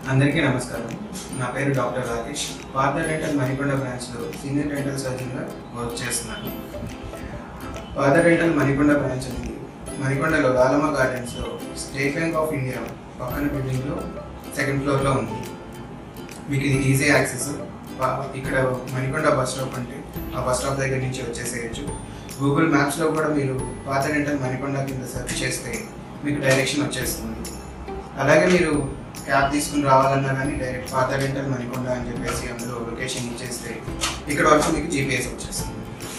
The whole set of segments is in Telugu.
అందరికీ నమస్కారం నా పేరు డాక్టర్ రాకేష్ పార్థ డెంటల్ మణికొండ బ్రాంచ్లో సీనియర్ డెంటల్ సర్జన్గా వర్క్ చేస్తున్నాను పార్థ డెంటల్ మణికొండ బ్రాంచ్ అనేది మణికొండలో గాలమ గార్డెన్స్లో స్టేట్ బ్యాంక్ ఆఫ్ ఇండియా పక్కన బిల్డింగ్లో సెకండ్ ఫ్లోర్లో ఉంది మీకు ఇది ఈజీ యాక్సెస్ పా- ఇక్కడ మణికొండ బస్ స్టాప్ అంటే ఆ బస్ స్టాప్ దగ్గర నుంచి వచ్చేసేయచ్చు గూగుల్ మ్యాప్స్లో కూడా మీరు పాత డెంటల్ మణికొండ కింద సెర్చ్ చేస్తే మీకు డైరెక్షన్ వచ్చేస్తుంది అలాగే మీరు క్యాబ్ తీసుకుని రావాలన్నా కానీ డైరెక్ట్ పాత డెంటల్ మణికొండ అని చెప్పేసి అందులో లొకేషన్ ఇచ్చేస్తే ఇక్కడ వచ్చి మీకు జీపీఎస్ వచ్చేస్తుంది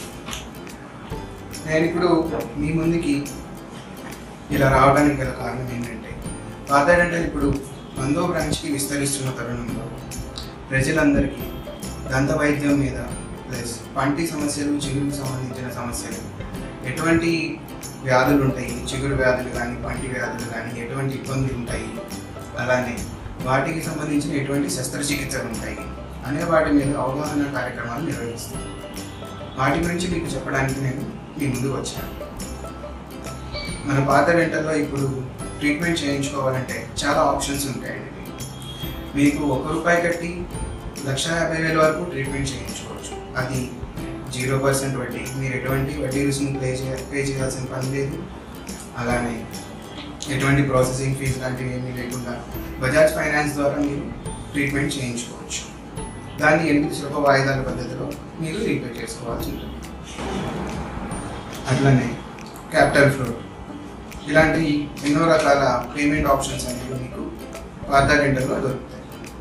నేను ఇప్పుడు మీ ముందుకి ఇలా రావడానికి గల కారణం ఏంటంటే పాత డెంటల్ ఇప్పుడు వందో బ్రాంచ్కి విస్తరిస్తున్న తరుణంలో ప్రజలందరికీ దంత వైద్యం మీద ప్లస్ పంటి సమస్యలు చిగురుకు సంబంధించిన సమస్యలు ఎటువంటి వ్యాధులు ఉంటాయి చిగురు వ్యాధులు కానీ పంటి వ్యాధులు కానీ ఎటువంటి ఇబ్బందులు ఉంటాయి అలానే వాటికి సంబంధించిన ఎటువంటి శస్త్రచికిత్సలు ఉంటాయి అనే వాటి మీద అవగాహన కార్యక్రమాలు నిర్వహిస్తాం వాటి గురించి మీకు చెప్పడానికి నేను మీ ముందుకు వచ్చాను మన పాత డెంటల్లో ఇప్పుడు ట్రీట్మెంట్ చేయించుకోవాలంటే చాలా ఆప్షన్స్ ఉంటాయండి మీకు ఒక రూపాయి కట్టి లక్ష యాభై వేల వరకు ట్రీట్మెంట్ చేయించుకోవచ్చు అది జీరో పర్సెంట్ వడ్డీ మీరు ఎటువంటి వడ్డీ రుసుము పే చేయ పే చేయాల్సిన పని లేదు అలానే ఎటువంటి ప్రాసెసింగ్ ఫీజు లాంటివి ఏమీ లేకుండా బజాజ్ ఫైనాన్స్ ద్వారా మీరు ట్రీట్మెంట్ చేయించుకోవచ్చు దాన్ని ఎనిమిది సులభ వాయిదాల పద్ధతిలో మీరు రీపే చేసుకోవాల్సి ఉంటుంది అట్లనే క్యాపిటల్ ఫ్లోట్ ఇలాంటి ఎన్నో రకాల పేమెంట్ ఆప్షన్స్ అనేవి మీకు పాత డెంటల్లో దొరుకుతాయి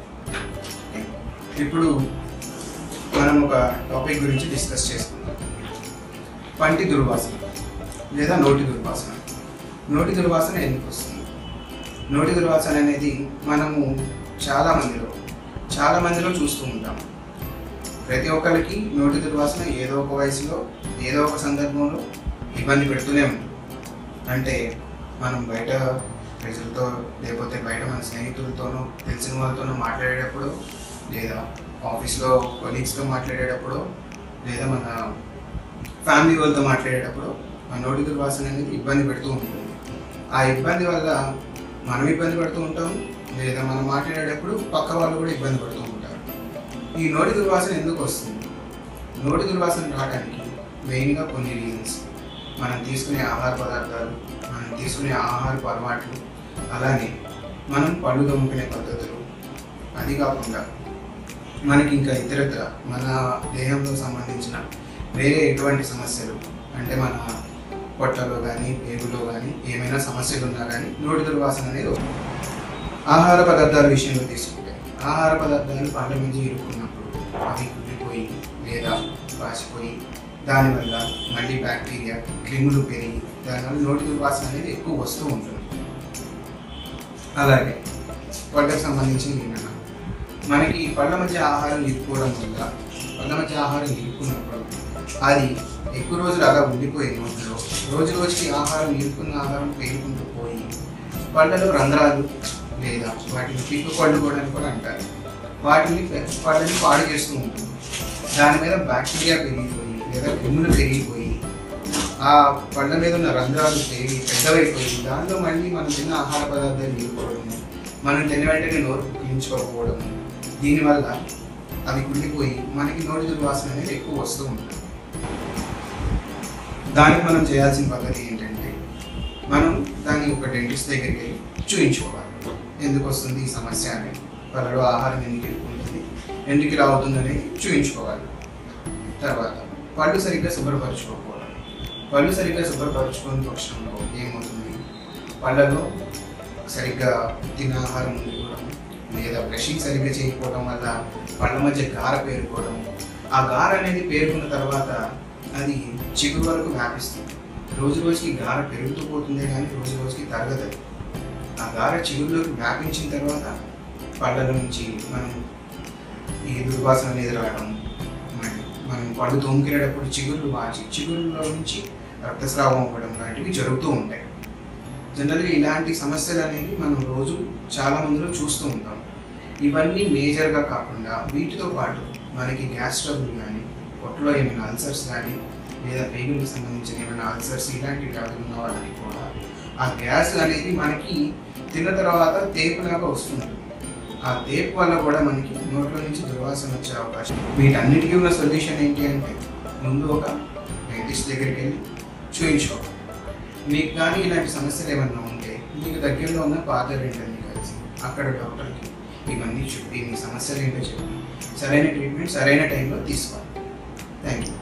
ఇప్పుడు మనం ఒక టాపిక్ గురించి డిస్కస్ చేసుకుందాం పంటి దుర్వాసన లేదా నోటి దుర్వాసన నోటి దుర్వాసన ఎందుకు వస్తుంది నోటి దుర్వాసన అనేది మనము చాలా మందిలో చాలా మందిలో చూస్తూ ఉంటాం ప్రతి ఒక్కరికి నోటి దుర్వాసన ఏదో ఒక వయసులో ఏదో ఒక సందర్భంలో ఇబ్బంది పెడుతూనే ఉంది అంటే మనం బయట ప్రజలతో లేకపోతే బయట మన స్నేహితులతోనో తెలిసిన వాళ్ళతోనో మాట్లాడేటప్పుడు లేదా ఆఫీస్లో కొలీగ్స్తో మాట్లాడేటప్పుడు లేదా మన ఫ్యామిలీ వాళ్ళతో మాట్లాడేటప్పుడు మన నోటి దుర్వాసన అనేది ఇబ్బంది పెడుతూ ఉంటుంది ఆ ఇబ్బంది వల్ల మనం ఇబ్బంది పడుతూ ఉంటాం లేదా మనం మాట్లాడేటప్పుడు పక్క వాళ్ళు కూడా ఇబ్బంది పడుతూ ఉంటారు ఈ నోటి దుర్వాసన ఎందుకు వస్తుంది నోటి దుర్వాసన రావడానికి మెయిన్గా కొన్ని రీజన్స్ మనం తీసుకునే ఆహార పదార్థాలు మనం తీసుకునే ఆహారపు అలవాట్లు అలానే మనం పళ్ళు తోముకునే పద్ధతులు అది కాకుండా మనకి ఇంకా ఇతరత్ర మన దేహంలో సంబంధించిన వేరే ఎటువంటి సమస్యలు అంటే మన పొట్టలో కానీ పేగులో కానీ ఏమైనా సమస్యలు ఉన్నా కానీ నోటి దుర్వాసన అనేది వస్తుంది. ఆహార పదార్థాల విషయంలో తీసుకుంటే ఆహార పదార్థాలు పంట నుంచి ఇరుక్కున్నప్పుడు అవి కుళ్ళిపోయి లేదా పాసిపోయి దానివల్ల మళ్ళీ బ్యాక్టీరియా క్రిములు పెరిగి దానివల్ల నోటి దుర్వాసన అనేది ఎక్కువ వస్తూ ఉంటుంది అలాగే పళ్ళకు సంబంధించిన విధానం మనకి ఈ పళ్ళ మధ్య ఆహారం ఇరుక్కోవడం వల్ల పళ్ళ మధ్య ఆహారం ఇరుక్కున్నప్పుడు అది ఎక్కువ రోజులు అలా ఉండిపోయి నోట్లో రోజు రోజుకి ఆహారం ఇరుక్కున్న ఆహారం పేరుకుంటూ పోయి పళ్ళలో రంధ్రాలు లేదా వాటిని పిక్కు పళ్ళు కూడా అని కూడా అంటారు వాటిని పళ్ళని పాడు చేస్తూ ఉంటుంది దాని మీద బ్యాక్టీరియా పెరిగిపోయి లేదా క్రిములు పెరిగిపోయి ఆ పళ్ళ మీద ఉన్న రంధ్రాలు పెరిగి పెద్దవైపోయి దానిలో మళ్ళీ మనం తిన్న ఆహార పదార్థాలు ఇరుకోవడం మనం తిన్న వెంటనే నోరు పుక్కించుకోకపోవడం దీనివల్ల అవి కుళ్ళిపోయి మనకి నోటి దుర్వాసన అనేది ఎక్కువ వస్తూ ఉంటుంది దానికి మనం చేయాల్సిన పద్ధతి ఏంటంటే మనం దాన్ని ఒక డెంటిస్ట్ దగ్గరికి వెళ్ళి చూయించుకోవాలి ఎందుకు వస్తుంది ఈ సమస్య అనేది వాళ్ళలో ఆహారం ఎందుకు ఎక్కువ ఎందుకు ఇలా అవుతుంది అనేది చూయించుకోవాలి తర్వాత పళ్ళు సరిగ్గా శుభ్రపరచుకోకపోవడం పళ్ళు సరిగ్గా శుభ్రపరచుకోని పక్షంలో ఏమవుతుంది పళ్ళలో సరిగ్గా తిన్న ఆహారం ఉండిపోవడం లేదా బ్రషింగ్ సరిగ్గా చేయకపోవడం వల్ల పళ్ళ మధ్య గార పేరుకోవడం ఆ గార అనేది పేరుకున్న తర్వాత అది చిగురు వరకు వ్యాపిస్తుంది రోజు రోజుకి గార పెరుగుతూ పోతుందే కానీ రోజు రోజుకి తరగదు అది. ఆ గార చిగురులోకి వ్యాపించిన తర్వాత పళ్ళ నుంచి మనం ఈ దుర్వాసన అనేది రావడం మరి మనం పళ్ళు తోముకునేటప్పుడు చిగుర్లు వాచి చిగురులో నుంచి రక్తస్రావం అవ్వడం లాంటివి జరుగుతూ ఉంటాయి జనరల్గా ఇలాంటి సమస్యలు అనేవి మనం రోజు చాలా మందిలో చూస్తూ ఉంటాం ఇవన్నీ మేజర్గా కాకుండా వీటితో పాటు మనకి గ్యాస్ ట్రబుల్ కానీ పొట్టలో ఏమైనా అల్సర్స్ కానీ లేదా పేగులకు సంబంధించిన ఏమైనా అల్సర్స్ ఇలాంటి వ్యాధులు ఉన్న వాళ్ళకి కూడా ఆ గ్యాస్ అనేది మనకి తిన్న తర్వాత తేపులాగా వస్తుంది ఆ తేపు వల్ల కూడా మనకి నోట్లో నుంచి దుర్వాసన వచ్చే అవకాశం వీటన్నిటికీ ఉన్న సొల్యూషన్ ఏంటి అంటే ముందు ఒక డెంటిస్ట్ దగ్గరికి వెళ్ళి చూయించుకోవాలి మీకు కానీ ఇలాంటి సమస్యలు ఏమన్నా ఉంటే మీకు దగ్గరలో ఉన్న పాత రెండని కలిసి అక్కడ డాక్టర్కి ఇవన్నీ చెప్పి మీ సమస్యలు ఏంటో చెప్పి సరైన ట్రీట్మెంట్ సరైన టైంలో తీసుకోవాలి థ్యాంక్ యూ